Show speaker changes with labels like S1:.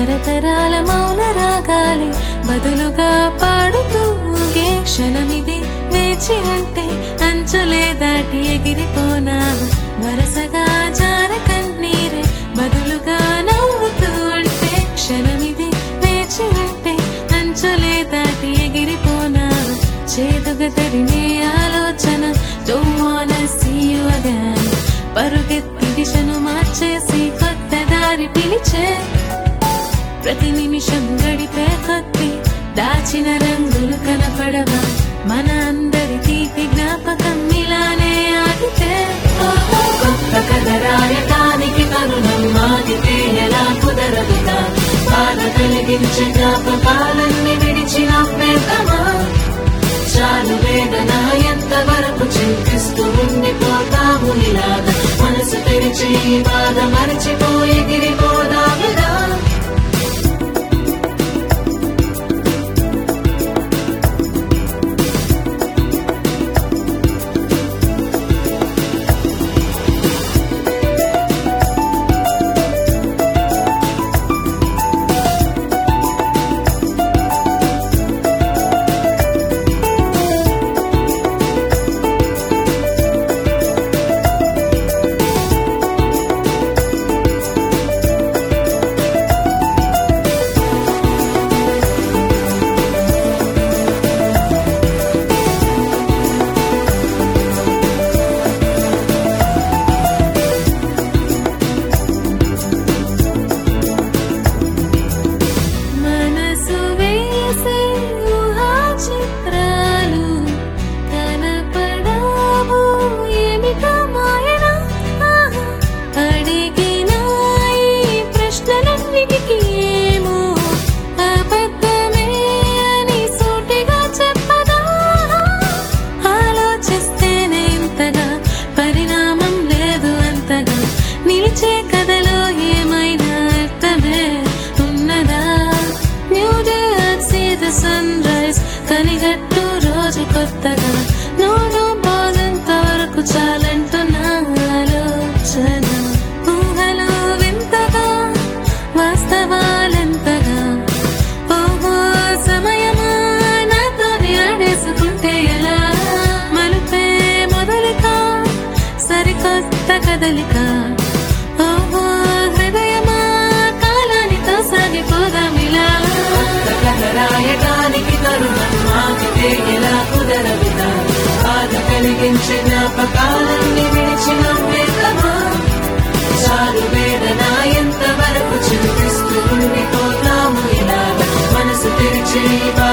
S1: తరతరాల మౌన రాగాలి బదులుగా పాడుతూ ఊగే క్షణమిది వేచి అంటే అంచులే దాటి ఎగిరిపోనా వరసగా జార కన్నీరే బదులుగా నవ్వుతూ ఉంటే క్షణమిది వేచి అంటే అంచులే దాటి ఎగిరిపోనా చేదుగా తరిమే ఆలోచన don't wanna see you again పరుగెత్తి దిశను మార్చేసి కొత్త దారి పిలిచే ప్రతి నిమిషం గడిపే కొద్ది దాచిన రంగులు కనపడవా మన అందరి తీపి జ్ఞాపకం ఇలానే ఆగితే కొత్త కథ రాయటానికి తరుణం ఆగితే ఎలా కుదరదుగా బాధ కలిగించే జ్ఞాపకాలన్నీ విడిచిన పేదమా చాలు వేదన ఎంత వరకు చింతిస్తూ ఉండిపోతాము ఇలాగా మనసు తెరిచి ఈ బాధ మరచిపోయి గిరిపోదాముగా మనసు వేసే ఊహా చిత్రాలు కనపడావు ఏమిటో మాయన ఆహా. అడిగిన ఈ ప్రశ్నలన్నిటికీ ఏమో అబద్ధమే అని సూటిగా చెప్పదా ఆలోచిస్తేనే ఇంతగా పరిణామం లేదు అంతగా నిలిచే కథలో ఏమైనా అర్థమే ఉన్నదా new day see the sun rise కనిగట్టు రోజు కొత్తగా నో నో బాధంత వరకు చాలంటున్నా ఆలోచన ఊహలో వింతగా వాస్తవాలెంతగా ఓహో సమయమా నాతోని ఆడేసుకుంటే ఎలా మలుపే మొదలుక సరికొత్త కదలిక ఓహో హృదయమా కాలానితో సాగిపోదామిలా కథ రాయటానికి తరుణం ఆగితే ఎలా కుదరదుగా బాధ కలిగించే జ్ఞాపకాలన్నీ విడిచిన వేదమా చాలు వేదన ఎంత వరకు చింతిస్తూ ఉండిపోతాము ఇలాగా మనసు తెరిచి ఈ బాధ